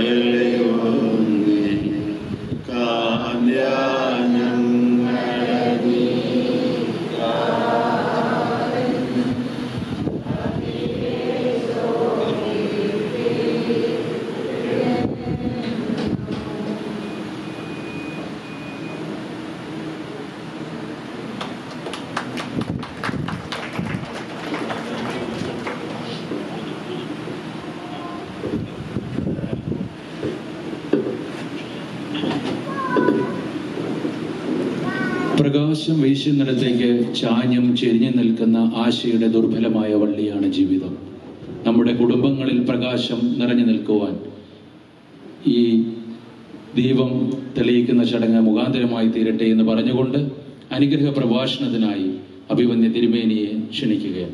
പ്രകാശം വീശുന്നിടത്തേക്ക് ചാഞ്ഞും ചെരിഞ്ഞു നിൽക്കുന്ന ആശയുടെ ദുർബലമായ വള്ളിയാണ് ജീവിതം നമ്മുടെ കുടുംബങ്ങളിൽ പ്രകാശം നിറഞ്ഞു നിൽക്കുവാൻ ഈ ദീപം തെളിയിക്കുന്ന ചടങ്ങ് മുഖാന്തരമായി തീരട്ടെ എന്ന് പറഞ്ഞുകൊണ്ട് അനുഗ്രഹ പ്രഭാഷണത്തിനായി അഭിമന്യ തിരുമേനിയെ ക്ഷണിക്കുകയാണ്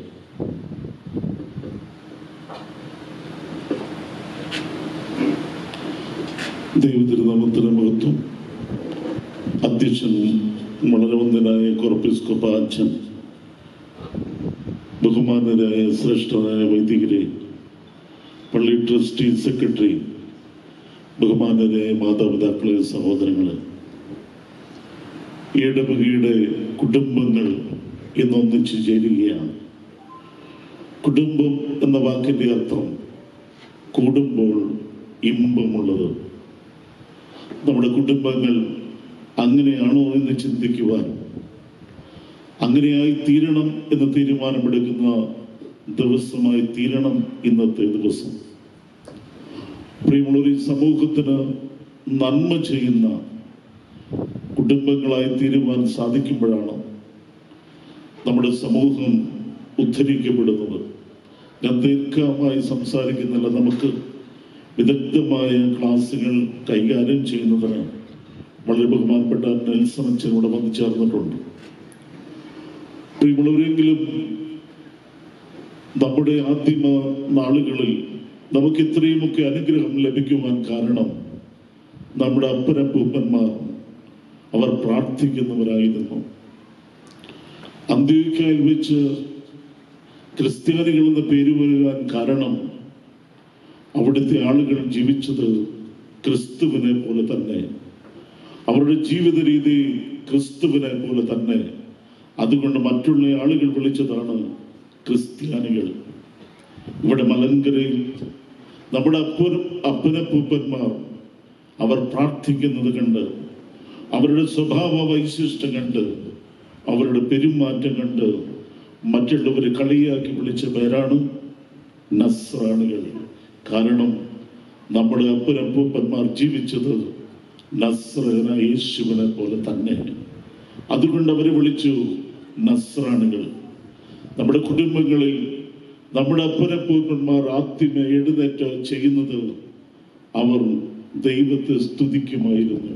ദൈവതിരുനാമത്തിന് മഹത്വം അധ്യക്ഷൻ വളരവന്തനായ കൊറപ്പിസ്കൊപ്പ അച്ഛൻ ബഹുമാനരായ ശ്രേഷ്ഠരായ വൈദികരെ പള്ളി ട്രസ്റ്റി സെക്രട്ടറി ബഹുമാനരായ മാതാപിതാക്കളെ സഹോദരങ്ങളെ ഈ ഇടവകയുടെ കുടുംബങ്ങൾ ഇന്നൊന്നിച്ചു ചേരുകയാണ് കുടുംബം എന്ന വാക്കിന്റെ അർത്ഥം കൂടുമ്പോൾ ഇമ്പമുള്ളത് നമ്മുടെ കുടുംബങ്ങൾ അങ്ങനെയാണോ എന്ന് ചിന്തിക്കുവാൻ അങ്ങനെയായി തീരണം എന്ന് തീരുമാനമെടുക്കുന്ന ദിവസമായി തീരണം ഇന്നത്തെ ദിവസം പ്രിയമുള്ളവർ ഈ സമൂഹത്തിന് നന്മ ചെയ്യുന്ന കുടുംബങ്ങളായി തീരുവാൻ സാധിക്കുമ്പോഴാണ് നമ്മുടെ സമൂഹം ഉദ്ധരിക്കപ്പെടുന്നത് ഞാൻ ദീർഘമായി സംസാരിക്കുന്നില്ല നമുക്ക് വിദഗ്ധമായ ക്ലാസ്സുകൾ കൈകാര്യം ചെയ്യുന്നതിന് വളരെ ബഹുമാനപ്പെട്ട നെൽസൺ അച്ഛൻ ഇവിടെ വന്നു ചേർന്നിട്ടുണ്ട് പ്രിയമുള്ളവരെങ്കിലും നമ്മുടെ ആദ്യമ നാളുകളിൽ നമുക്ക് ഇത്രയുമൊക്കെ അനുഗ്രഹം ലഭിക്കുവാൻ കാരണം നമ്മുടെ അപ്പനപ്പൂപ്പന്മാർ അവർ പ്രാർത്ഥിക്കുന്നവരായിരുന്നു അന്ത്യക്കായിൽ വെച്ച് ക്രിസ്ത്യാനികൾ എന്ന പേര് വരാൻ കാരണം അവിടുത്തെ ആളുകൾ ജീവിച്ചത് ക്രിസ്തുവിനെ പോലെ തന്നെ അവരുടെ ജീവിത രീതി ക്രിസ്തുവിനെ പോലെ തന്നെ അതുകൊണ്ട് മറ്റുള്ള ആളുകൾ വിളിച്ചതാണ് ക്രിസ്ത്യാനികൾ ഇവിടെ മലങ്കരയിൽ നമ്മുടെ അപ്പൻ അപ്പനപ്പൂപ്പന്മാർ അവർ പ്രാർത്ഥിക്കുന്നത് കണ്ട് അവരുടെ സ്വഭാവ വൈശിഷ്ടം കണ്ട് അവരുടെ പെരുമാറ്റം കണ്ട് മറ്റുള്ളവരെ കളിയാക്കി വിളിച്ച പേരാണ് നസ്രാണികൾ കാരണം നമ്മുടെ അപ്പനപ്പൂപ്പന്മാർ ജീവിച്ചത് നസ്രന യേശുവിനെ പോലെ തന്നെ അതുകൊണ്ട് അവരെ വിളിച്ചു നസ്രാണികൾ നമ്മുടെ കുടുംബങ്ങളിൽ നമ്മുടെ അപ്പനപ്പൂപ്പന്മാർ ആദ്യമേ എഴുന്നേറ്റ് ചെയ്യുന്നത് അവർ ദൈവത്തെ സ്തുതിക്കുമായിരുന്നു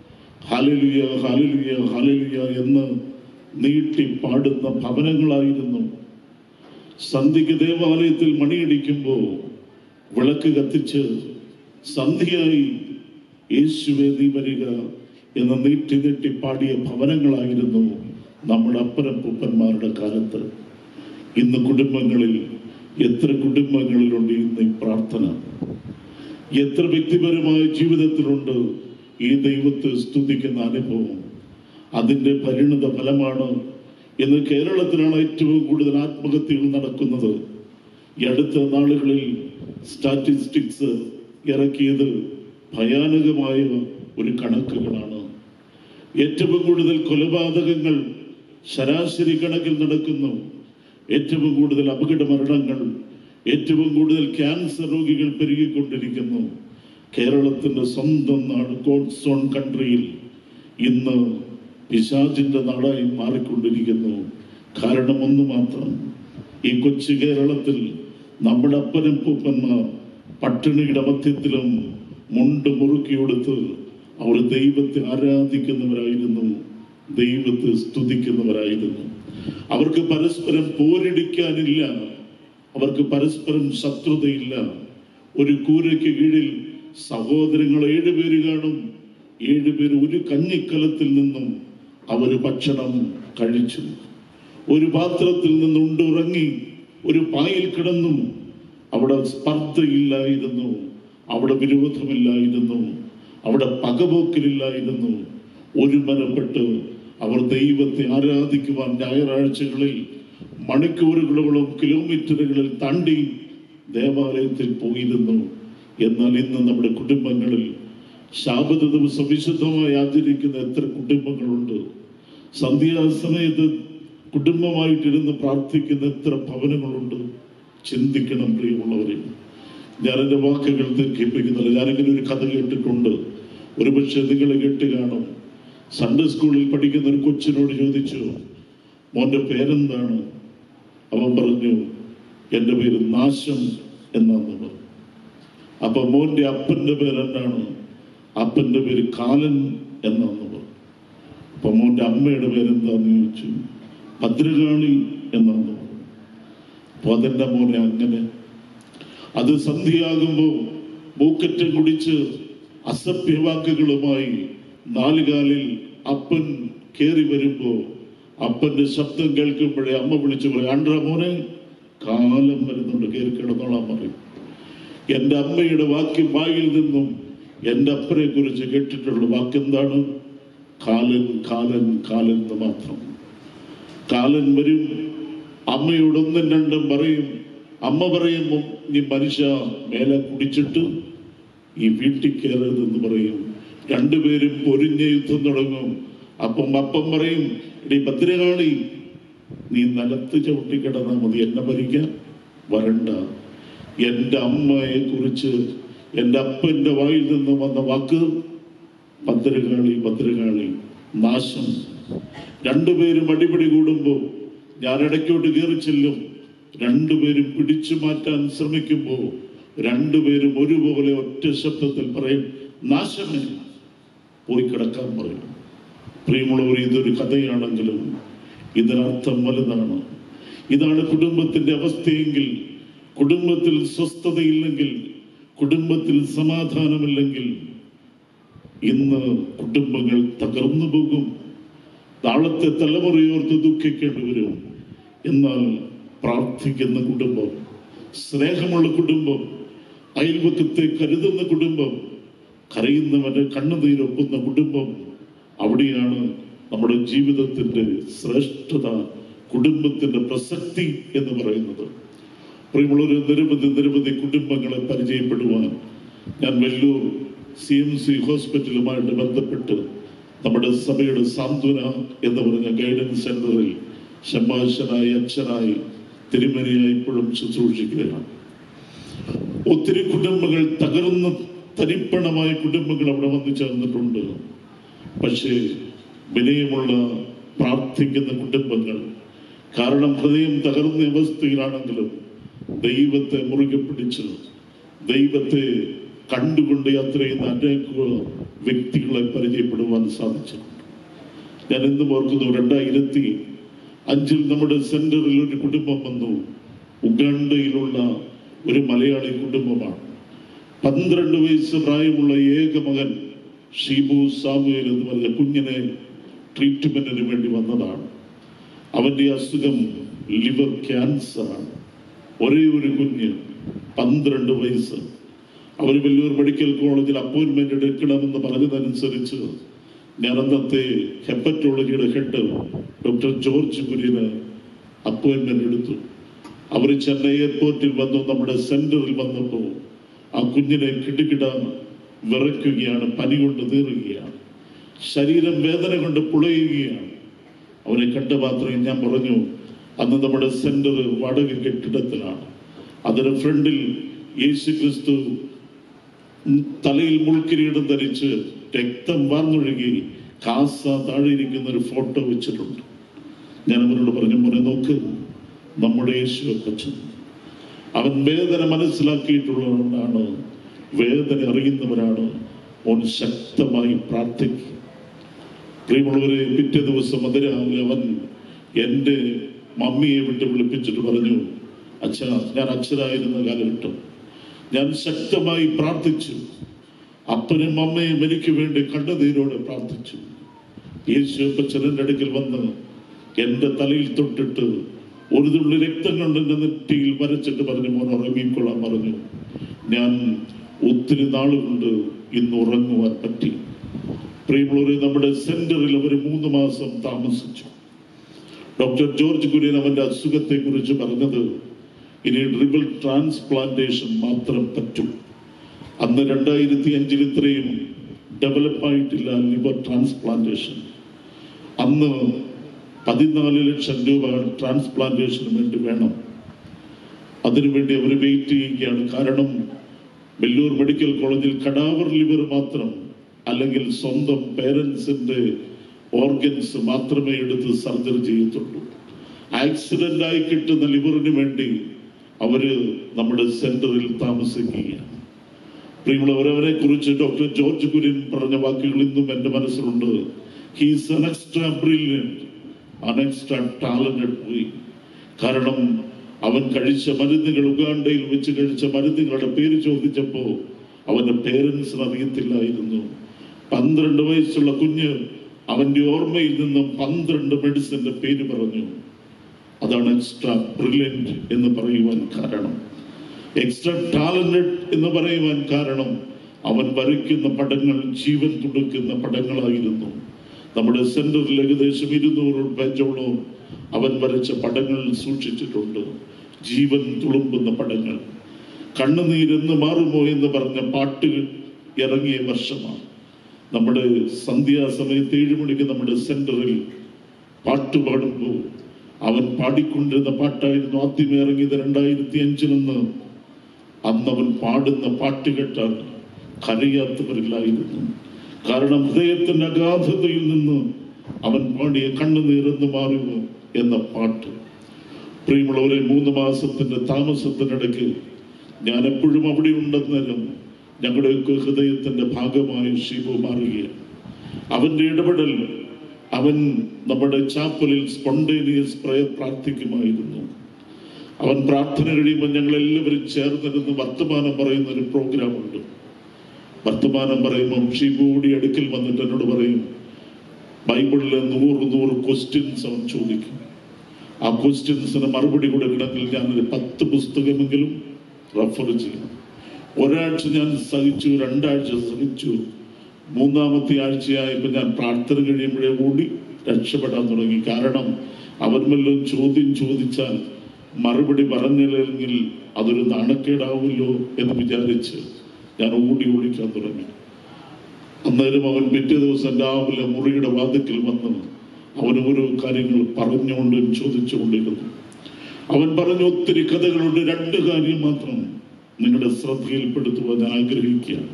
ഹലലുയ ഹലലുയ ഹലലുയ എന്ന് നീട്ടി പാടുന്ന ഭവനങ്ങളായിരുന്നു സന്ധ്യയ്ക്ക് ദേവാലയത്തിൽ മണിയടിക്കുമ്പോൾ വിളക്ക് കത്തിച്ച് സന്ധ്യയായി യേശുവെ നീ വരിക എന്ന് നീട്ടി നീട്ടി പാടിയ ഭവനങ്ങളായിരുന്നു നമ്മുടെ അപ്പനപ്പൂപ്പന്മാരുടെ കാലത്ത് ഇന്ന് കുടുംബങ്ങളിൽ എത്ര കുടുംബങ്ങളിലുണ്ട് ഇന്ന് ഈ പ്രാർത്ഥന എത്ര വ്യക്തിപരമായ ജീവിതത്തിലുണ്ട് ഈ ദൈവത്തെ സ്തുതിക്കുന്ന അനുഭവം അതിന്റെ പരിണിത ഫലമാണ് ഇന്ന് കേരളത്തിലാണ് ഏറ്റവും കൂടുതൽ ആത്മഹത്യകൾ നടക്കുന്നത് ഈ അടുത്ത നാളുകളിൽ സ്റ്റാറ്റിസ്റ്റിക്സ് ഇറക്കിയത് ഭയാനകമായ ഒരു കണക്കുകളാണ് ഏറ്റവും കൂടുതൽ കൊലപാതകങ്ങൾ ശരാശരി കണക്കിൽ നടക്കുന്നു ഏറ്റവും കൂടുതൽ അപകട മരണങ്ങൾ ഏറ്റവും കൂടുതൽ ക്യാൻസർ രോഗികൾ പെരുകിക്കൊണ്ടിരിക്കുന്നു കേരളത്തിന്റെ സ്വന്തം നാട് ഗോഡ്സ് ഓൺ കൺട്രിയിൽ ഇന്ന് പിശാചിന്റെ നാടായി മാറിക്കൊണ്ടിരിക്കുന്നു കാരണം ഒന്ന് മാത്രം ഈ കൊച്ചു കേരളത്തിൽ നമ്മുടെ അപ്പനും പൂപ്പന്മാർ പട്ടിണിയുടെ മധ്യത്തിലും മുണ്ട് മുറുക്കിയെടുത്ത് അവർ ദൈവത്തെ ആരാധിക്കുന്നവരായിരുന്നു ദൈവത്തെ സ്തുതിക്കുന്നവരായിരുന്നു അവർക്ക് പരസ്പരം പോരടിക്കാനില്ല അവർക്ക് പരസ്പരം ശത്രുതയില്ല ഒരു കൂരയ്ക്ക് കീഴിൽ സഹോദരങ്ങൾ ഏഴുപേര് കാണും ഏഴുപേര് ഒരു കഞ്ഞിക്കലത്തിൽ നിന്നും അവര് ഭക്ഷണം കഴിച്ചു ഒരു പാത്രത്തിൽ നിന്നുണ്ടുറങ്ങി ഒരു പായിൽ കിടന്നു അവിടെ സ്പർദ്ധയില്ലായിരുന്നു അവിടെ വിരോധമില്ലായിരുന്നു അവിടെ പകപോക്കലില്ലായിരുന്നു ഒരുമനപ്പെട്ട് അവർ ദൈവത്തെ ആരാധിക്കുവാൻ ഞായറാഴ്ചകളിൽ മണിക്കൂറുകളോളം കിലോമീറ്ററുകളിൽ താണ്ടി ദേവാലയത്തിൽ പോയിരുന്നു എന്നാൽ ഇന്ന് നമ്മുടെ കുടുംബങ്ങളിൽ ശാബത ദിവസം വിശുദ്ധമായി ആചരിക്കുന്ന എത്ര കുടുംബങ്ങളുണ്ട് സന്ധ്യാസമയത്ത് കുടുംബമായിട്ടിരുന്ന് പ്രാർത്ഥിക്കുന്ന എത്ര ഭവനങ്ങളുണ്ട് ചിന്തിക്കണം പ്രിയമുള്ളവരെ ഞാൻ എൻ്റെ വാക്കുകൾ ദീർഘിപ്പിക്കുന്നില്ല ഞാനിങ്ങനെ ഒരു കഥ കേട്ടിട്ടുണ്ട് ഒരുപക്ഷെ നിങ്ങൾ കേട്ട് കാണും സൺഡേ സ്കൂളിൽ പഠിക്കുന്ന ഒരു കൊച്ചിനോട് ചോദിച്ചു മോന്റെ പേരെന്താണ് അവൻ പറഞ്ഞു എൻ്റെ പേര് നാശം എന്നാന്ന് പറഞ്ഞു അപ്പൊ മോന്റെ അപ്പന്റെ പേര് എന്താണ് അപ്പന്റെ പേര് കാലൻ എന്നാന്ന് പറഞ്ഞു അപ്പൊ മോന്റെ അമ്മയുടെ പേരെന്താന്ന് ചോദിച്ചു ഭദ്രകാളി എന്നാന്ന് പറഞ്ഞു അപ്പൊ അതെന്റെ മോനെ അങ്ങനെ അത് സന്ധ്യയാകുമ്പോ മൂക്കറ്റം കുടിച്ച് അസഭ്യവാക്കുകളുമായി നാലുകാലിൽ അപ്പൻ കേറി വരുമ്പോ അപ്പന്റെ ശബ്ദം കേൾക്കുമ്പോഴേ അമ്മ വിളിച്ചു പറയും ആണ്ട്ര മോനെ കാലം വരുന്നുണ്ട് കയറി കിടന്നോളാൻ പറയും എന്റെ അമ്മയുടെ വാക്യം വായിൽ നിന്നും എന്റെ അപ്പനെ കുറിച്ച് കേട്ടിട്ടുള്ള വാക്കെന്താണ് കാലൻ കാലൻ കാലൻ എന്ന് മാത്രം കാലൻ വരും അമ്മയോട് ഒന്നും രണ്ടും പറയും അമ്മ പറയുമ്പോ നീ മനുഷ്യ മേലെ കുടിച്ചിട്ട് ഈ വീട്ടിൽ കയറരുതെന്ന് പറയും രണ്ടുപേരും പൊരിഞ്ഞ യുദ്ധം തുടങ്ങും അപ്പം അപ്പം പറയും എടീ ഭദ്രകാളി നീ നിലത്ത് ചവിട്ടി കിടന്നാൽ മതി എന്നെ ഭരിക്കാൻ വരണ്ട എൻ്റെ അമ്മയെ കുറിച്ച് എൻ്റെ അപ്പൻ്റെ വായിൽ നിന്ന് വന്ന വാക്ക് ഭദ്രകാളി ഭദ്രകാളി നാശം രണ്ടുപേരും അടിപിടി കൂടുമ്പോൾ ഞാൻ ഇടയ്ക്കോട്ട് കയറി ചെല്ലും രണ്ടുപേരും പിടിച്ചു മാറ്റാൻ ശ്രമിക്കുമ്പോൾ രണ്ടുപേരും ഒരുപോലെ ഒറ്റ ശബ്ദത്തിൽ പറയും നാശമേ പോയി കിടക്കാൻ പറയും പ്രിയമുള്ളവർ ഇതൊരു കഥയാണെങ്കിലും ഇതിനർത്ഥം വലുതാണ് ഇതാണ് കുടുംബത്തിന്റെ അവസ്ഥയെങ്കിൽ കുടുംബത്തിൽ സ്വസ്ഥതയില്ലെങ്കിൽ കുടുംബത്തിൽ സമാധാനമില്ലെങ്കിൽ ഇന്ന് കുടുംബങ്ങൾ തകർന്നു പോകും നാളത്തെ തലമുറയോർത്ത് ദുഃഖിക്കേണ്ടി വരും എന്നാൽ പ്രാർത്ഥിക്കുന്ന കുടുംബം സ്നേഹമുള്ള കുടുംബം അയൽവക്കത്തെ കരുതുന്ന കുടുംബം കരയുന്നവന്റെ കണ്ണുനീരൊപ്പുന്ന കുടുംബം അവിടെയാണ് നമ്മുടെ ജീവിതത്തിന്റെ ശ്രേഷ്ഠത കുടുംബത്തിന്റെ പ്രസക്തി എന്ന് പറയുന്നത് പ്രിയമുള്ളൊരു നിരവധി നിരവധി കുടുംബങ്ങളെ പരിചയപ്പെടുവാൻ ഞാൻ വെല്ലൂർ സി എം സി ഹോസ്പിറ്റലുമായിട്ട് ബന്ധപ്പെട്ട് നമ്മുടെ സഭയുടെ സാന്ത്വന എന്ന് പറഞ്ഞ ഗൈഡൻസ് സെന്ററിൽ ശമ്പാശനായി അച്ഛനായി തിരുമനിയായി ഇപ്പോഴും ശുശ്രൂഷിക്കുകയാണ് ഒത്തിരി കുടുംബങ്ങൾ തകർന്ന തരിപ്പണമായ കുടുംബങ്ങൾ അവിടെ വന്നു ചേർന്നിട്ടുണ്ട് പക്ഷേ വിനയമുള്ള പ്രാർത്ഥിക്കുന്ന കുടുംബങ്ങൾ കാരണം ഹൃദയം തകർന്ന അവസ്ഥയിലാണെങ്കിലും ദൈവത്തെ മുറുകെ പിടിച്ച് ദൈവത്തെ കണ്ടുകൊണ്ട് യാത്ര ചെയ്യുന്ന അനേക വ്യക്തികളെ പരിചയപ്പെടുവാൻ സാധിച്ചിട്ടുണ്ട് ഞാൻ എന്തും ഓർക്കുന്നു രണ്ടായിരത്തി അഞ്ചിൽ നമ്മുടെ സെന്ററിൽ ഒരു കുടുംബം വന്നു ഉഗാണ്ടയിലുള്ള ഒരു മലയാളി കുടുംബമാണ് പന്ത്രണ്ട് വയസ്സ് പ്രായമുള്ള ഏക മകൻ ഷീബു സാമുവേൽ എന്ന് പറഞ്ഞ കുഞ്ഞിനെ ട്രീറ്റ്മെന്റിന് വേണ്ടി വന്നതാണ് അവന്റെ അസുഖം ലിവർ ക്യാൻസർ ആണ് ഒരേ ഒരു കുഞ്ഞ് പന്ത്രണ്ട് വയസ്സ് അവർ വെല്ലൂർ മെഡിക്കൽ കോളേജിൽ അപ്പോയിന്റ്മെന്റ് എടുക്കണമെന്ന് പറഞ്ഞതനുസരിച്ച് ഞാൻ അന്നത്തെ ഹെപ്പറ്റോളജിയുടെ ഹെഡ് ഡോക്ടർ ജോർജ് കുര്യന് അപ്പോയിന്റ്മെന്റ് എടുത്തു അവർ ചെന്നൈ എയർപോർട്ടിൽ വന്നു നമ്മുടെ സെന്ററിൽ വന്നപ്പോൾ ആ കുഞ്ഞിനെ കിടുകിട വിറയ്ക്കുകയാണ് പനി കൊണ്ട് നീറുകയാണ് ശരീരം വേദന കൊണ്ട് പുളയുകയാണ് അവനെ കണ്ട മാത്രമേ ഞാൻ പറഞ്ഞു അന്ന് നമ്മുടെ സെന്റർ വാടക കെട്ടിടത്തിലാണ് അതിന് ഫ്രണ്ടിൽ യേശു ക്രിസ്തു തലയിൽ മുൾക്കിരീടം ധരിച്ച് രക്തം വാർന്നൊഴുകി കാസ താഴെ ഇരിക്കുന്ന ഒരു ഫോട്ടോ വെച്ചിട്ടുണ്ട് ഞാൻ അവരോട് പറഞ്ഞു മോനെ നോക്ക് നമ്മുടെ യേശു അപ്പച്ചൻ അവൻ വേദന മനസ്സിലാക്കിയിട്ടുള്ളവനാണ് വേദന അറിയുന്നവരാണ് ഓൻ ശക്തമായി പ്രാർത്ഥിക്കും പ്രിയമുള്ളവരെ പിറ്റേ ദിവസം അതിരാവിലെ അവൻ എൻ്റെ മമ്മിയെ വിട്ട് വിളിപ്പിച്ചിട്ട് പറഞ്ഞു അച്ഛ ഞാൻ അച്ഛനായിരുന്ന കാലഘട്ടം ഞാൻ ശക്തമായി പ്രാർത്ഥിച്ചു അപ്പനും അമ്മയും എനിക്ക് വേണ്ടി കണ്ണുനീരോടെ പ്രാർത്ഥിച്ചു യേശു അപ്പച്ചനന്റെ അടുക്കൽ വന്ന് എൻ്റെ തലയിൽ തൊട്ടിട്ട് ഒരു തുള്ളി രക്തം കൊണ്ട് എൻ്റെ നെറ്റിയിൽ വരച്ചിട്ട് പറഞ്ഞു മോൻ ഉറങ്ങിക്കൊള്ളാൻ പറഞ്ഞു ഞാൻ ഒത്തിരി നാളുകൊണ്ട് ഇന്ന് ഉറങ്ങുവാൻ പറ്റി പ്രിയമുള്ളവരെ നമ്മുടെ സെന്ററിൽ അവർ മൂന്ന് മാസം താമസിച്ചു ഡോക്ടർ ജോർജ് കുര്യൻ അവന്റെ അസുഖത്തെ കുറിച്ച് പറഞ്ഞത് ഇനി ഡ്രിബിൾ ട്രാൻസ്പ്ലാന്റേഷൻ മാത്രം പറ്റും അന്ന് രണ്ടായിരത്തി അഞ്ചിൽ ഇത്രയും ഡെവലപ്പ് ആയിട്ടില്ല ലിവർ ട്രാൻസ്പ്ലാന്റേഷൻ അന്ന് പതിനാല് ലക്ഷം രൂപ ട്രാൻസ്പ്ലാന്റേഷന് വേണ്ടി വേണം അതിനുവേണ്ടി അവർ വെയിറ്റ് ചെയ്യുകയാണ് കാരണം വെല്ലൂർ മെഡിക്കൽ കോളേജിൽ കടാവർ ലിവർ മാത്രം അല്ലെങ്കിൽ സ്വന്തം പേരൻസിന്റെ ഓർഗൻസ് മാത്രമേ എടുത്ത് സർജറി ചെയ്യത്തുള്ളൂ ആക്സിഡന്റ് ആയി കിട്ടുന്ന ലിവറിന് വേണ്ടി അവര് നമ്മുടെ സെന്ററിൽ താമസിക്കുകയാണ് പ്രിയമുള്ളവരവരെ കുറിച്ച് ഡോക്ടർ ജോർജ് കുര്യൻ പറഞ്ഞ വാക്കുകൾ ഇന്നും എന്റെ മനസ്സിലുണ്ട് he's an extra brilliant an extra talented പോയി കാരണം അവൻ കഴിച്ച മരുന്നുകൾ ഉഗാണ്ടയിൽ വെച്ച് കഴിച്ച മരുന്നുകളുടെ പേര് ചോദിച്ചപ്പോ അവന്റെ പേരൻസിന് അറിയത്തില്ലായിരുന്നു പന്ത്രണ്ട് വയസ്സുള്ള കുഞ്ഞ് അവന്റെ ഓർമ്മയിൽ നിന്നും പന്ത്രണ്ട് മെഡിസിന്റെ പേര് പറഞ്ഞു അതാണ് എക്സ്ട്രാ ബ്രില്യൻറ്റ് എന്ന് പറയുവാൻ കാരണം എക്സ്ട്രാ ടാലന്റഡ് എന്ന് പറയുവാൻ കാരണം അവൻ വരയ്ക്കുന്ന പടങ്ങൾ ജീവൻ തുടുക്കുന്ന പടങ്ങളായിരുന്നു നമ്മുടെ സെന്ററിൽ ഏകദേശം ഇരുന്നൂറ് പേജോളം അവൻ വരച്ച പടങ്ങൾ സൂക്ഷിച്ചിട്ടുണ്ട് ജീവൻ തുളുമ്പുന്ന പടങ്ങൾ കണ്ണുനീരെന്ന് മാറുമോ എന്ന് പറഞ്ഞ പാട്ട് ഇറങ്ങിയ വർഷമാണ് നമ്മുടെ സന്ധ്യാസമയത്ത് ഏഴു മണിക്ക് നമ്മുടെ സെന്ററിൽ പാട്ട് പാടുമ്പോൾ അവൻ പാടിക്കൊണ്ടിരുന്ന പാട്ടായിരുന്നു ആദ്യം ഇറങ്ങിയത് രണ്ടായിരത്തി അഞ്ചിലെന്ന് അന്ന് അവൻ പാടുന്ന പാട്ട് കേട്ടാൽ കരയാത്തവരില്ലായിരുന്നു കാരണം ഹൃദയത്തിന്റെ അഗാധതയിൽ നിന്ന് അവൻ പാടിയ കണ്ണുനീരെന്ന് മാറുമോ എന്ന പാട്ട് പ്രിയമുള്ളവരെ മൂന്ന് മാസത്തിന്റെ താമസത്തിനിടയ്ക്ക് ഞാൻ എപ്പോഴും അവിടെ ഉണ്ടെന്നേരം ഞങ്ങളുടെയൊക്കെ ഹൃദയത്തിന്റെ ഭാഗമായി ഷീബു മാറുകയാണ് അവന്റെ ഇടപെടൽ അവൻ നമ്മുടെ ചാപ്പലിൽ സ്പോണ്ടേനിയസ് പ്രയർ പ്രാർത്ഥിക്കുമായിരുന്നു അവൻ പ്രാർത്ഥന കഴിയുമ്പോൾ ഞങ്ങൾ എല്ലാവരും ചേർന്നിരുന്ന് വർത്തമാനം പറയുന്ന ഒരു പ്രോഗ്രാം ഉണ്ട് വർത്തമാനം പറയുമ്പോൾ ഷീബു കൂടി അടുക്കൽ വന്നിട്ട് എന്നോട് പറയും ബൈബിളിലെ നൂറ് നൂറ് ക്വസ്റ്റ്യൻസ് അവൻ ചോദിക്കും ആ ക്വസ്റ്റ്യൻസിന് മറുപടി കൊടുക്കണമെങ്കിൽ ഞാനൊരു പത്ത് പുസ്തകമെങ്കിലും റെഫർ ചെയ്യും ഒരാഴ്ച ഞാൻ സഹിച്ചു രണ്ടാഴ്ച സഹിച്ചു മൂന്നാമത്തെ ആഴ്ചയായപ്പോൾ ഞാൻ പ്രാർത്ഥന കഴിയുമ്പോഴേ കൂടി രക്ഷപ്പെടാൻ തുടങ്ങി കാരണം അവൻ വല്ലതും ചോദ്യം ചോദിച്ചാൽ മറുപടി പറഞ്ഞില്ലെങ്കിൽ അതൊരു നാണക്കേടാവുമല്ലോ എന്ന് വിചാരിച്ച് ഞാൻ ഓടി ഓടിക്കാൻ തുടങ്ങി അന്നേരം അവൻ പിറ്റേ ദിവസം രാവിലെ മുറിയുടെ വാതിക്കൽ വന്ന് അവൻ ഓരോ കാര്യങ്ങൾ പറഞ്ഞുകൊണ്ടും ചോദിച്ചുകൊണ്ടിരുന്നു അവൻ പറഞ്ഞ ഒത്തിരി കഥകളുണ്ട് രണ്ട് കാര്യം മാത്രം നിങ്ങളുടെ ശ്രദ്ധയിൽപ്പെടുത്തുവാൻ ഞാൻ ആഗ്രഹിക്കുകയാണ്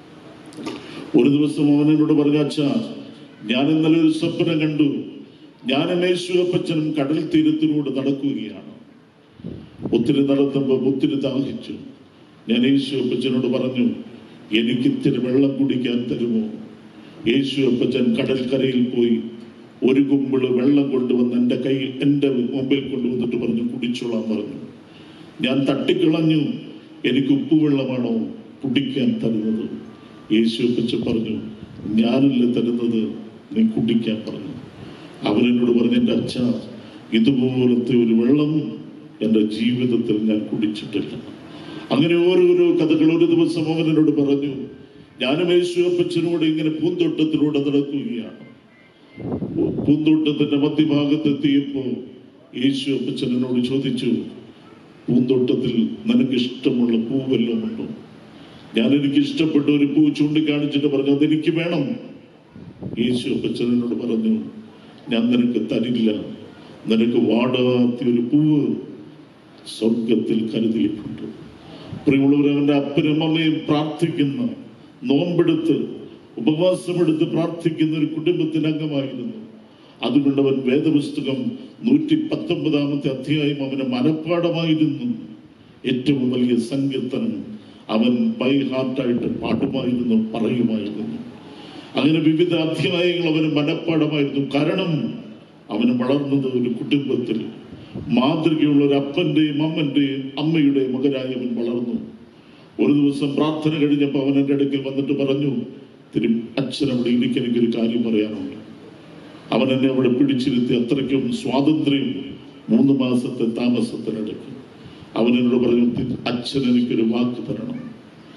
ഒരു ദിവസം അവൻ എന്നോട് പറഞ്ഞ അച്ഛാ ഞാൻ ഇന്നലെ ഒരു സ്വപ്നം കണ്ടു ഞാനും യേശുവപ്പച്ചനും കടൽ തീരത്തിലൂടെ നടക്കുകയാണ് ഒത്തിരി നടത്തുമ്പോൾ ഒത്തിരി ദാഹിച്ചു ഞാൻ യേശുവപ്പച്ചനോട് പറഞ്ഞു എനിക്ക് ഇത്തിരി വെള്ളം കുടിക്കാൻ തരുമോ യേശുവപ്പച്ചൻ കടൽക്കരയിൽ പോയി ഒരു കുമ്പിള് വെള്ളം കൊണ്ടുവന്ന് എൻ്റെ കൈ എൻ്റെ മുമ്പിൽ കൊണ്ടുവന്നിട്ട് പറഞ്ഞു കുടിച്ചോളാൻ പറഞ്ഞു ഞാൻ തട്ടിക്കളഞ്ഞു എനിക്ക് ഉപ്പുവെള്ളമാണോ കുടിക്കാൻ തരുന്നത് യേശുവപ്പച്ചൻ പറഞ്ഞു ഞാനല്ല തരുന്നത് നീ കുടിക്കാൻ പറഞ്ഞു അവരെന്നോട് പറഞ്ഞു എൻ്റെ അച്ഛ ഇതുപോലത്തെ ഒരു വെള്ളം എൻ്റെ ജീവിതത്തിൽ ഞാൻ കുടിച്ചിട്ടില്ല അങ്ങനെ ഓരോരോ കഥകൾ ഒരു ദിവസം അവൻ എന്നോട് പറഞ്ഞു ഞാനും യേശുവപ്പച്ചനോട് ഇങ്ങനെ പൂന്തോട്ടത്തിലൂടെ നടക്കുകയാണ് പൂന്തോട്ടത്തിന്റെ മധ്യഭാഗത്തെത്തിയപ്പോ യേശു അപ്പച്ചൻ എന്നോട് ചോദിച്ചു പൂന്തോട്ടത്തിൽ നിനക്ക് ഇഷ്ടമുള്ള പൂ വല്ലതും ഉണ്ടോ ഞാൻ എനിക്ക് ഇഷ്ടപ്പെട്ട ഒരു പൂ ചൂണ്ടിക്കാണിച്ചിട്ട് പറഞ്ഞു അതെനിക്ക് വേണം യേശു അപ്പച്ചൻ എന്നോട് പറഞ്ഞു ഞാൻ നിനക്ക് തരില്ല നിനക്ക് വാടാത്ത ഒരു പൂവ് സ്വർഗത്തിൽ കരുതിയിട്ടുണ്ട് പ്രിയമുള്ളവർ അവന്റെ അപ്പനും അമ്മയും പ്രാർത്ഥിക്കുന്ന നോമ്പെടുത്ത് ഉപവാസമെടുത്ത് പ്രാർത്ഥിക്കുന്ന ഒരു കുടുംബത്തിന്റെ അംഗമായിരുന്നു അതുകൊണ്ട് അവൻ വേദപുസ്തകം നൂറ്റി പത്തൊമ്പതാമത്തെ അധ്യായം അവന് മനഃപ്പാടമായിരുന്നു ഏറ്റവും വലിയ സങ്കീർത്തനം അവൻ ബൈ ഹാർട്ടായിട്ട് പാടുമായിരുന്നു പറയുമായിരുന്നു അങ്ങനെ വിവിധ അധ്യായങ്ങൾ അവന് മനഃപ്പാടമായിരുന്നു കാരണം അവന് വളർന്നത് ഒരു കുടുംബത്തിൽ മാതൃകയുള്ള ഒരു അപ്പന്റെയും അമ്മന്റെയും അമ്മയുടെയും മകനായി അവൻ വളർന്നു ഒരു ദിവസം പ്രാർത്ഥന കഴിഞ്ഞപ്പോൾ അവൻ എൻ്റെ അടുക്കൽ വന്നിട്ട് പറഞ്ഞു തിരു അച്ഛൻ അവിടെ ഇരിക്കാൻ എനിക്കൊരു കാര്യം പറയാനുണ്ട് അവൻ എന്നെ അവിടെ പിടിച്ചിരുത്തി അത്രയ്ക്കും സ്വാതന്ത്ര്യം മൂന്ന് മാസത്തെ താമസത്തിനടുക്ക് അവൻ എന്നോട് പറഞ്ഞു "തി- അച്ഛൻ എനിക്കൊരു വാക്ക് തരണം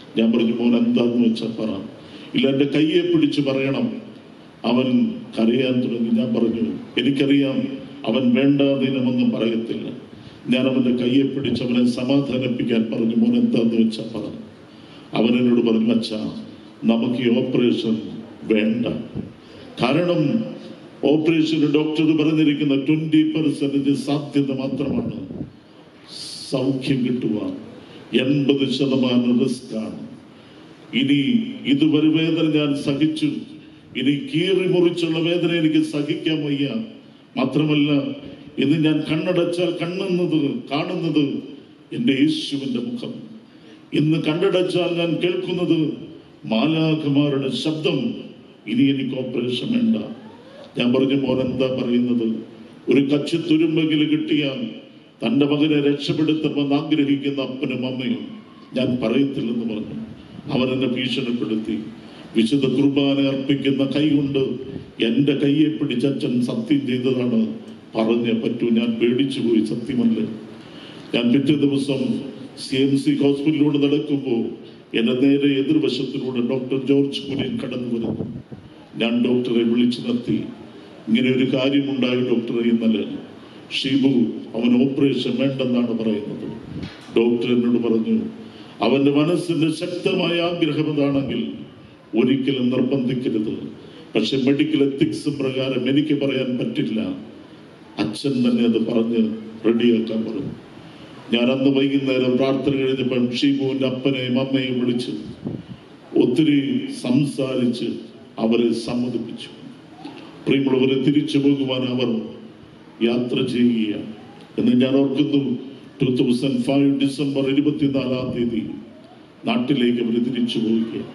ഞാൻ പറഞ്ഞു മോൻ എന്താന്ന് വെച്ചാൽ പറ ഇല്ല എൻ്റെ കയ്യെ പിടിച്ച് പറയണം അവൻ കരയാൻ തുടങ്ങി ഞാൻ പറഞ്ഞു എനിക്കറിയാം അവൻ വേണ്ടാതീനമൊന്നും പറയത്തില്ല ഞാൻ അവന്റെ കയ്യെ പിടിച്ച് അവനെ സമാധാനിപ്പിക്കാൻ പറഞ്ഞു മോൻ എന്താന്ന് വെച്ചാൽ പറഞ്ഞു അവൻ എന്നോട് പറഞ്ഞു അച്ഛാ നമുക്ക് ഈ ഓപ്പറേഷൻ വേണ്ട കാരണം ഓപ്പറേഷന് ഡോക്ടർ പറഞ്ഞിരിക്കുന്ന ട്വന്റി പെർസെന്റേജ് സാധ്യത മാത്രമാണ് സൗഖ്യം കിട്ടുക എൺപത് ശതമാനം റിസ്ക് ആണ് ഇനി ഇതുവരെ വേദന ഞാൻ സഹിച്ചു ഇനി കീറി മുറിച്ചുള്ള വേദന എനിക്ക് സഹിക്കാൻ വയ്യ മാത്രമല്ല ഇത് ഞാൻ കണ്ണടച്ചാൽ കണ്ണുന്നത് കാണുന്നത് എൻ്റെ യേശുവിൻ്റെ മുഖം ഇന്ന് കണ്ണടച്ചാൽ ഞാൻ കേൾക്കുന്നത് മാലാഖമാരുടെ ശബ്ദം ഇനി എനിക്ക് ഓപ്പറേഷൻ വേണ്ട ഞാൻ പറഞ്ഞു മോൻ എന്താ പറയുന്നത് ഒരു കച്ചി തുരുമ്പെങ്കിൽ കിട്ടിയാൽ തന്റെ മകനെ രക്ഷപ്പെടുത്തണമെന്ന് ആഗ്രഹിക്കുന്ന അപ്പനും അമ്മയും ഞാൻ പറയത്തില്ലെന്ന് പറഞ്ഞു അവൻ എന്നെ ഭീഷണിപ്പെടുത്തി വിശുദ്ധ കുർബാന അർപ്പിക്കുന്ന കൈ കൊണ്ട് എന്റെ കയ്യെ പിടിച്ച് അച്ഛൻ സത്യം ചെയ്തതാണ് പറഞ്ഞേ പറ്റൂ ഞാൻ പേടിച്ചു പോയി സത്യമല്ലേ ഞാൻ പിറ്റേ ദിവസം സി എം സി ഹോസ്പിറ്റലിലൂടെ നടക്കുമ്പോൾ എന്റെ നേരെ എതിർവശത്തിലൂടെ ഡോക്ടർ ജോർജ് കുര്യൻ കടന്നു വരുന്നു ഞാൻ ഡോക്ടറെ വിളിച്ചു നിർത്തി ഇങ്ങനെ ഒരു കാര്യമുണ്ടായി ഡോക്ടറെ ഇന്നലെ ഷീബു അവൻ ഓപ്പറേഷൻ വേണ്ടെന്നാണ് പറയുന്നത് ഡോക്ടർ എന്നോട് പറഞ്ഞു അവന്റെ മനസ്സിന്റെ ശക്തമായ ആഗ്രഹം അതാണെങ്കിൽ ഒരിക്കലും നിർബന്ധിക്കരുത് പക്ഷെ മെഡിക്കൽ എത്തിക്സ് പ്രകാരം എനിക്ക് പറയാൻ പറ്റില്ല അച്ഛൻ തന്നെ അത് പറഞ്ഞ് റെഡിയാക്കാൻ പറഞ്ഞു ഞാൻ അന്ന് വൈകുന്നേരം പ്രാർത്ഥന കഴിഞ്ഞപ്പോൾ ഷീബുവിന്റെ അപ്പനെയും അമ്മയെയും വിളിച്ച് ഒത്തിരി സംസാരിച്ച് അവരെ സമ്മതിപ്പിച്ചു പ്രിയമുള്ളവരെ തിരിച്ചു പോകുവാൻ അവർ യാത്ര ചെയ്യുകയാണ് എന്ന് ഞാൻ ഓർക്കുന്നു ടൂ തൗസൻഡ് ഫൈവ് ഡിസംബർ ഇരുപത്തിനാലാം തീയതി നാട്ടിലേക്ക് അവർ തിരിച്ചു പോവുകയാണ്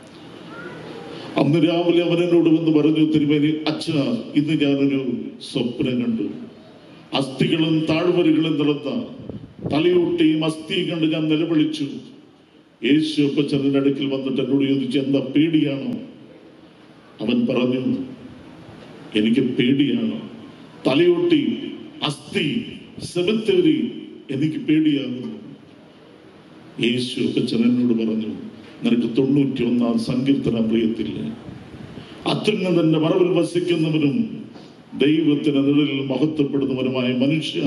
അന്ന് രാവിലെ അവൻ എന്നോട് വന്ന് പറഞ്ഞു തിരുമേനി അച്ഛ ഇന്ന് ഞാനൊരു സ്വപ്നം കണ്ടു അസ്ഥികളും താഴ്വരകളും നിറന്ന തലയൊട്ടിയും അസ്ഥിയും കണ്ട് ഞാൻ നിലവിളിച്ചു യേശു അപ്പച്ചന്റെ അടുക്കൽ വന്നിട്ട് എന്നോട് ചോദിച്ചു എന്താ പേടിയാണോ അവൻ പറഞ്ഞു എനിക്ക് പേടിയാണ് തലയൊട്ടി അസ്ഥി സെമിത്തേരി എനിക്ക് പേടിയാകുന്നു യേശു അപ്പച്ചൻ എന്നോട് പറഞ്ഞു നിനക്ക് തൊണ്ണൂറ്റി ഒന്നാം സങ്കീർത്തനം അറിയത്തില്ല അത്യുന്നതന്റെ മറവിൽ വസിക്കുന്നവനും ദൈവത്തിന് നിഴലിൽ മഹത്വപ്പെടുന്നവനുമായ മനുഷ്യ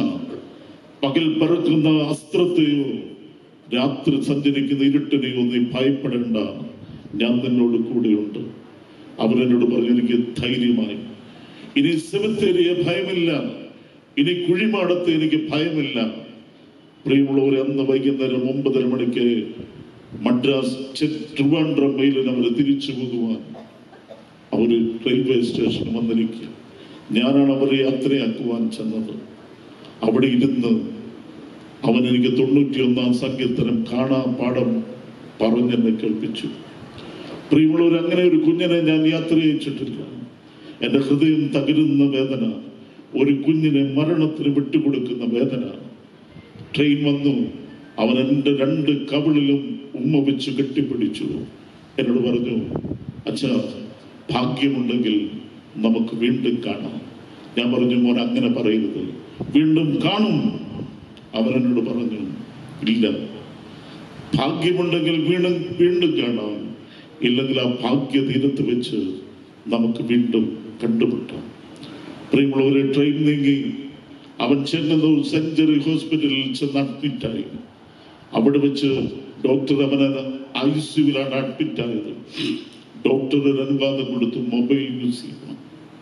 പകൽ പറക്കുന്ന അസ്ത്രത്തെയോ രാത്രി സഞ്ചരിക്കുന്ന ഇരുട്ടിനെയോ നീ ഭയപ്പെടേണ്ട ഞാൻ നിന്നോട് കൂടെയുണ്ട് അവരെന്നോട് പറഞ്ഞു എനിക്ക് ധൈര്യമായി ഇനി സെമിത്തേരിയെ ഭയമില്ല ഇനി കുഴിമാടത്ത് എനിക്ക് ഭയമില്ല പ്രിയമുള്ളവരെ അന്ന് വൈകുന്നേരം ഒമ്പതര മണിക്ക് മദ്രാസ് ചെ- ട്രിവാൻഡ്രം മെയിലിന് അവർ തിരിച്ചു പോകുവാൻ അവര് റെയിൽവേ സ്റ്റേഷനിൽ വന്നിരിക്കുക ഞാനാണ് അവരെ യാത്രയാക്കുവാൻ ചെന്നത് അവിടെ ഇരുന്ന് അവൻ എനിക്ക് തൊണ്ണൂറ്റി ഒന്നാം സങ്കീർത്തനം കാണാ പാഠം പറഞ്ഞെന്നെ കേൾപ്പിച്ചു പ്രിയമുള്ളവർ അങ്ങനെ ഒരു കുഞ്ഞിനെ ഞാൻ യാത്ര ചെയ്യിച്ചിട്ടില്ല എന്റെ ഹൃദയം തകരുന്ന വേദന ഒരു കുഞ്ഞിനെ മരണത്തിന് വിട്ടുകൊടുക്കുന്ന വേദന ട്രെയിൻ വന്നു അവൻ എൻ്റെ രണ്ട് കവിളിലും ഉമ്മ വെച്ച് കെട്ടിപ്പിടിച്ചു എന്നോട് പറഞ്ഞു അച്ഛാ ഭാഗ്യമുണ്ടെങ്കിൽ നമുക്ക് വീണ്ടും കാണാം ഞാൻ പറഞ്ഞു മോൻ അങ്ങനെ പറയരുത് വീണ്ടും കാണും അവൻ എന്നോട് പറഞ്ഞു ഇല്ല ഭാഗ്യമുണ്ടെങ്കിൽ വീണ്ടും വീണ്ടും കാണാം ഇല്ലെങ്കിൽ ആ ഭാഗ്യ തീരത്ത് വെച്ച് നമുക്ക് വീണ്ടും കണ്ടുമുട്ടാം പ്രിയമുള്ളവരെ ട്രെയിൻ നീങ്ങി അവൻ ചെന്നത് സെഞ്ചുറി ഹോസ്പിറ്റലിൽ ചെന്ന് അഡ്മിറ്റായി അവിടെ വെച്ച് ഡോക്ടർ അവനെ ഐ സിയുലാണ് അഡ്മിറ്റ് ആയത് ഡോക്ടർ ഒരു അനുവാദം കൊടുത്തു മൊബൈൽ യൂസ് ചെയ്യാൻ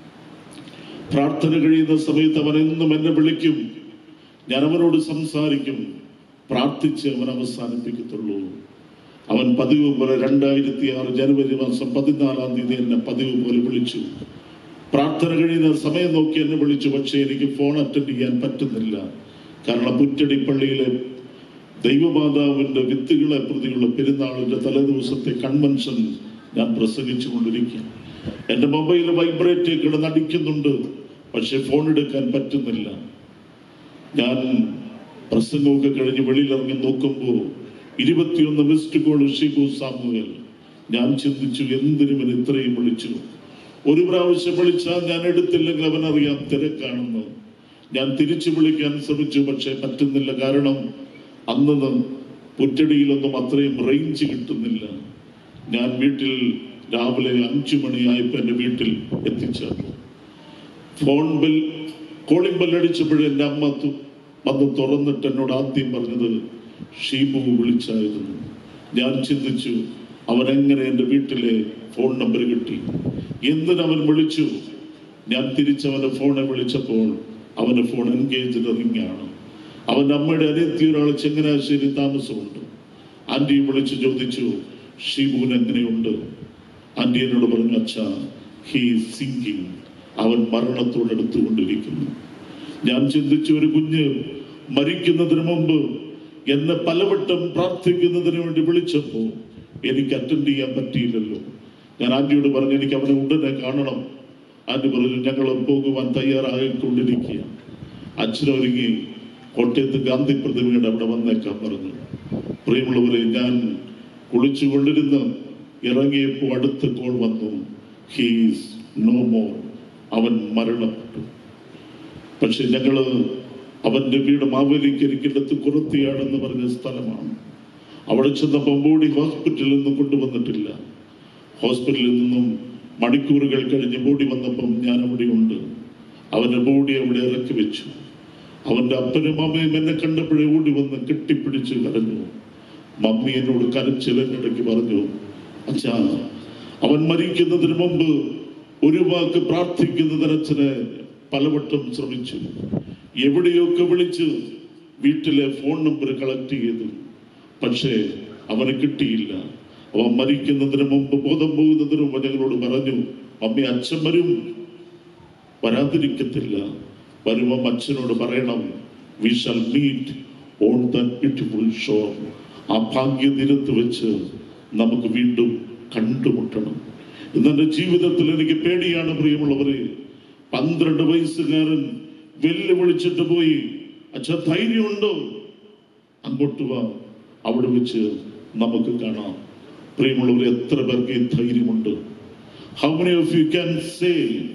പ്രാർത്ഥന കഴിയുന്ന സമയത്ത് അവൻ എന്നും എന്നെ വിളിക്കും ഞാൻ അവനോട് സംസാരിക്കും പ്രാർത്ഥിച്ച് അവൻ അവസാനിപ്പിക്കത്തുള്ളൂ അവൻ പതിവ് പോലെ രണ്ടായിരത്തി ആറ് ജനുവരി മാസം പതിനാലാം തീയതി എന്നെ പതിവ് പോലെ വിളിച്ചു പ്രാർത്ഥന കഴിയുന്ന സമയം നോക്കി എന്നെ വിളിച്ചു പക്ഷേ എനിക്ക് ഫോൺ അറ്റൻഡ് ചെയ്യാൻ പറ്റുന്നില്ല കാരണം പുറ്റടി പള്ളിയിലെ ദൈവമാതാവിന്റെ വിത്തുകളെ പ്രതിയുള്ള പെരുന്നാളിന്റെ തലേദിവസത്തെ കൺവെൻഷൻ ഞാൻ പ്രസംഗിച്ചു കൊണ്ടിരിക്കുക എന്റെ മൊബൈൽ വൈബ്രേറ്റ് കിടന്നടിക്കുന്നുണ്ട് പക്ഷെ ഫോൺ എടുക്കാൻ പറ്റുന്നില്ല ഞാൻ പ്രസംഗമൊക്കെ കഴിഞ്ഞ് വെളിയിലിറങ്ങി നോക്കുമ്പോൾ ഇരുപത്തിയൊന്ന് മിസ്ഡ് കോൾ ഷിബു സാമുവൽ ഞാൻ ചിന്തിച്ചു എന്തിനും ഇവൻ ഇത്രയും വിളിച്ചു ഒരു പ്രാവശ്യം വിളിച്ചാൽ ഞാൻ എടുത്തില്ലെങ്കിൽ അവനറിയാം തിരക്കാണെന്ന് ഞാൻ തിരിച്ചു വിളിക്കാൻ ശ്രമിച്ചു പക്ഷെ പറ്റുന്നില്ല കാരണം അന്ന് പുറ്റടിയിലൊന്നും അത്രയും റേഞ്ച് കിട്ടുന്നില്ല ഞാൻ വീട്ടിൽ രാവിലെ അഞ്ചു മണിയായപ്പോൾ എൻ്റെ വീട്ടിൽ എത്തിച്ചേർന്നു ഫോൺ ബിൽ കോളിംഗ് ബെൽ അടിച്ചപ്പോഴേ എൻ്റെ അമ്മ തു- വന്ന് തുറന്നിട്ട് എന്നോട് ആദ്യം പറഞ്ഞത് ഷീബു വിളിച്ചായിരുന്നു ഞാൻ ചിന്തിച്ചു അവൻ എങ്ങനെ എൻ്റെ വീട്ടിലെ ഫോൺ നമ്പർ കിട്ടി എന്തിനവൻ വിളിച്ചു ഞാൻ തിരിച്ചവന്റെ ഫോണെ വിളിച്ചപ്പോൾ അവന്റെ ഫോൺ എൻഗേജ് റിംഗ് ആണ് അവന്റെ അമ്മയുടെ അനിയത്തി ഒരാൾ ചങ്ങനാശ്ശേരി താമസമുണ്ട് ആന്റി വിളിച്ച് ചോദിച്ചു ഷീബുവിന് എങ്ങനെയുണ്ട് ആന്റി എന്നോട് പറഞ്ഞു അച്ഛാ ഹീ സിങ്കിങ് അവൻ മരണത്തോടടുത്തുകൊണ്ടിരിക്കുന്നു ഞാൻ ചിന്തിച്ചു ഒരു കുഞ്ഞ് മരിക്കുന്നതിന് മുമ്പ് എന്നെ പലവട്ടം പ്രാർത്ഥിക്കുന്നതിന് വേണ്ടി വിളിച്ചപ്പോൾ എനിക്ക് അറ്റൻഡ് ചെയ്യാൻ പറ്റിയില്ലല്ലോ ഞാൻ ആന്റിയോട് പറഞ്ഞു എനിക്ക് അവനെ ഉടനെ കാണണം ആന്റി പറഞ്ഞു ഞങ്ങൾ പോകുവാൻ തയ്യാറായിക്കൊണ്ടിരിക്കുക അച്ഛനൊരുങ്ങി കോട്ടയത്ത് ഗാന്ധി പ്രതിമയുടെ അവിടെ വന്നേക്കാൻ പറഞ്ഞു പ്രിയമുള്ളവരെ ഞാൻ കുളിച്ചുകൊണ്ടിരുന്ന് ഇറങ്ങിയപ്പോൾ അടുത്ത കോൾ വന്നു ഹീസ് നോ മോർ അവൻ മരണപ്പെട്ടു പക്ഷെ ഞങ്ങള് അവന്റെ വീട് മാവേലിക്കരിക്കടുത്ത് കുറത്തിയാടെന്ന് പറഞ്ഞ സ്ഥലമാണ് അവിടെ ചെന്നപ്പോൾ ബോഡി ഹോസ്പിറ്റലിൽ നിന്ന് കൊണ്ടുവന്നിട്ടില്ല ഹോസ്പിറ്റലിൽ നിന്നും മണിക്കൂറുകൾ കഴിഞ്ഞ് ബോഡി വന്നപ്പം ഞാൻ അവിടെ ഉണ്ട് അവന്റെ ബോഡി അവിടെ ഇറക്കി വെച്ചു അവന്റെ അപ്പനും അമ്മയും എന്നെ കണ്ടപ്പോഴേ ഓടി വന്ന് കെട്ടിപ്പിടിച്ച് കരഞ്ഞു മമ്മി എന്നോട് കരച്ചിലിനിടയ്ക്ക് പറഞ്ഞു അച്ഛാ അവൻ മരിക്കുന്നതിന് മുമ്പ് ഒരു വാക്ക് പ്രാർത്ഥിക്കുന്നതിന് അച്ഛനെ പലവട്ടം ശ്രമിച്ചു എവിടെയൊക്കെ വിളിച്ച് വീട്ടിലെ ഫോൺ നമ്പർ കളക്ട് ചെയ്തു പക്ഷേ അവന് കിട്ടിയില്ല അവൻ മരിക്കുന്നതിന് മുമ്പ് ബോധം പോകുന്നതിന് മുമ്പ് ഞങ്ങളോട് പറഞ്ഞു അമ്മ അച്ഛൻ വരും വരാതിരിക്കത്തില്ല വരുമ്പം അച്ഛനോട് പറയണം we shall meet on the beautiful shore ആ ഭാഗ്യതീരത്ത് വെച്ച് നമുക്ക് വീണ്ടും കണ്ടുമുട്ടണം ഇന്നെന്റെ ജീവിതത്തിൽ എനിക്ക് പേടിയാണ് പ്രിയമുള്ളവരെ പന്ത്രണ്ട് വയസ്സുകാരൻ വെല്ലുവിളിച്ചിട്ട് പോയി അച്ഛ ധൈര്യമുണ്ടോ അങ്ങോട്ട് വാ അവിടെ വെച്ച് നമുക്ക് കാണാം പ്രിയമുള്ളവർ എത്ര പേർക്ക് ഈ ധൈര്യമുണ്ട് how many of you can say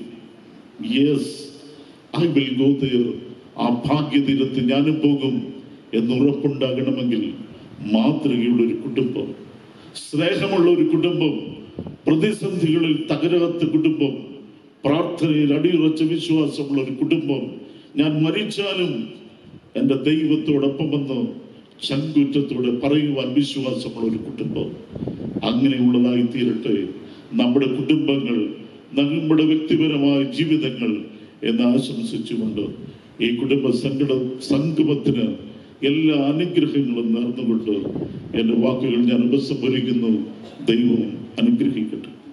yes I will go there ആ ഭാഗ്യതീരത്ത് ഞാനും പോകും എന്ന് ഉറപ്പുണ്ടാകണമെങ്കിൽ മാതൃകയുള്ള ഒരു കുടുംബം സ്നേഹമുള്ള ഒരു കുടുംബം പ്രതിസന്ധികളിൽ തകരാത്ത കുടുംബം പ്രാർത്ഥനയിൽ അടിയുറച്ച വിശ്വാസമുള്ള ഒരു കുടുംബം ഞാൻ മരിച്ചാലും എൻ്റെ ദൈവത്തോടൊപ്പം വന്ന് ചങ്കുറ്റത്തോടെ പറയുവാൻ വിശ്വാസമുള്ള ഒരു കുടുംബം അങ്ങനെയുള്ളതായി തീരട്ടെ നമ്മുടെ കുടുംബങ്ങൾ നമ്മുടെ വ്യക്തിപരമായ ജീവിതങ്ങൾ എന്ന് ആശംസിച്ചുകൊണ്ട് ഈ കുടുംബ സങ്കട സംഗമത്തിന് എല്ലാ അനുഗ്രഹങ്ങളും നേർന്നുകൊണ്ട് എൻ്റെ വാക്കുകൾ ഞാൻ ഉപസംഹരിക്കുന്നു ദൈവം അനുഗ്രഹിക്കട്ടെ